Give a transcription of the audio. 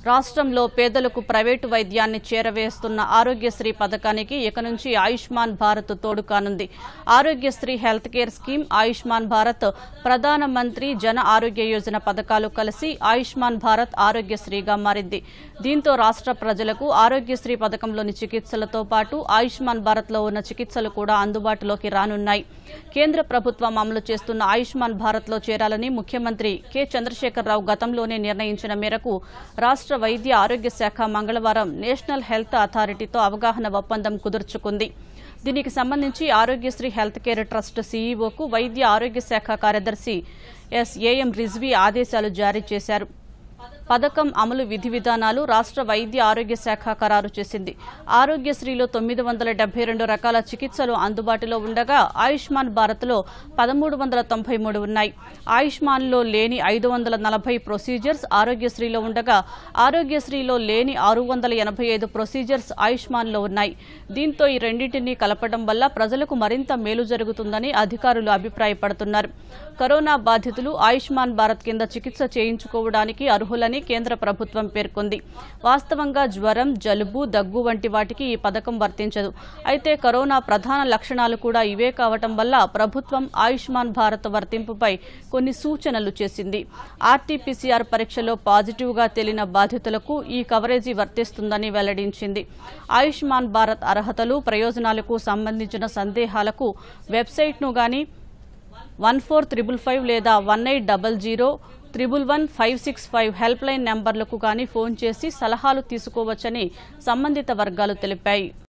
రాష్ట్రంలో పేదలకు ప్రైవేటు వైద్యాన్ని చేరవేస్తున్న ఆరోగ్యశ్రీ పథకానికి ఇక నుంచి ఆయుష్మాన్ భారత్ తోడు కానుంది Arogyasri health care scheme Ayushman Bharat Pradhan Mantri Jan ఆరోగ్య యోజన పథకాలు కలిసి ఆయుష్మాన్ భారత్ ఆరోగ్యశ్రీగా మారింది దీంతో రాష్ట్ర ప్రజలకు ఆరోగ్యశ్రీ పథకంలోని చికిత్సలతో పాటు ఆయుష్మాన్ భారత్లో ఉన్న చికిత్సలు కూడా అందుబాటులోకి రానున్నాయి కేంద్ర ప్రభుత్వం అమలు చేస్తున్న ఆయుష్మాన్ భారత్లో చేరాలని ముఖ్యమంత్రి కె చంద్రశేఖరరావు గతంలోనే నిర్ణయించిన మేరకు రాష్ట్ర వైద్య ఆరోగ్య శాఖ మంగళవారం నేషనల్ హెల్త్ అథారిటీతో అవగాహన ఒప్పందం కుదుర్చుకుంది దీనికి సంబంధించి ఆరోగ్యశ్రీ హెల్త్ కేర్ ట్రస్ట్ సీఈఓకు వైద్య ఆరోగ్య శాఖ కార్యదర్శి ఎస్ఏఎం రిజ్వీ ఆదేశాలు జారీ చేశారు పథకం అమలు విధి విధానాలు రాష్ట్ర వైద్య ఆరోగ్య శాఖ ఖరారు చేసింది ఆరోగ్యశ్రీలో తొమ్మిది వందల డెబ్బై రెండు రకాల చికిత్సలు అందుబాటులో ఉండగా ఆయుష్మాన్ భారత్లో పదమూడు వందల తొంభై మూడు ఉన్నాయి ఆయుష్మాన్లో లేని ఐదు వందల నలభై ప్రొసీజర్స్ ఆరోగ్యశ్రీలో ఉండగా ఆరోగ్యశ్రీలో లేని ఆరు వందల ఎనభై ఐదు ప్రొసీజర్స్ ఆయుష్మాన్లో ఉన్నాయి దీంతో ఈ రెండింటినీ కలపడం వల్ల ప్రజలకు మరింత మేలు జరుగుతుందని అధికారులు అభిప్రాయపడుతున్నారు కరోనా బాధితులు ఆయుష్మాన్ భారత్ కింద చికిత్స చేయించుకోవడానికి అర్హులని కేంద్ర ప్రభుత్వం పేర్కొంది వాస్తవంగా జ్వరం జలుబు దగ్గు వంటి వాటికి ఈ పథకం వర్తించదు అయితే కరోనా ప్రధాన లక్షణాలు కూడా ఇవే కావటం వల్ల ప్రభుత్వం ఆయుష్మాన్ భారత్ వర్తింపుపై కొన్ని సూచనలు చేసింది ఆర్టీపీసీఆర్ పరీక్షలో పాజిటివ్గా తేలిన బాధితులకు ఈ కవరేజీ వర్తిస్తుందని వెల్లడించింది ఆయుష్మాన్ భారత్ అర్హతలు ప్రయోజనాలకు సంబంధించిన సందేహాలకు వెబ్సైట్ను గాని వన్ ఫోర్ త్రిబుల్ ఫైవ్ లేదా one eight double zero triple one five six five help line నెంబర్లకు కానీ ఫోన్ చేసి సలహాలు తీసుకోవచ్చని సంబంధిత వర్గాలు తెలిపాయి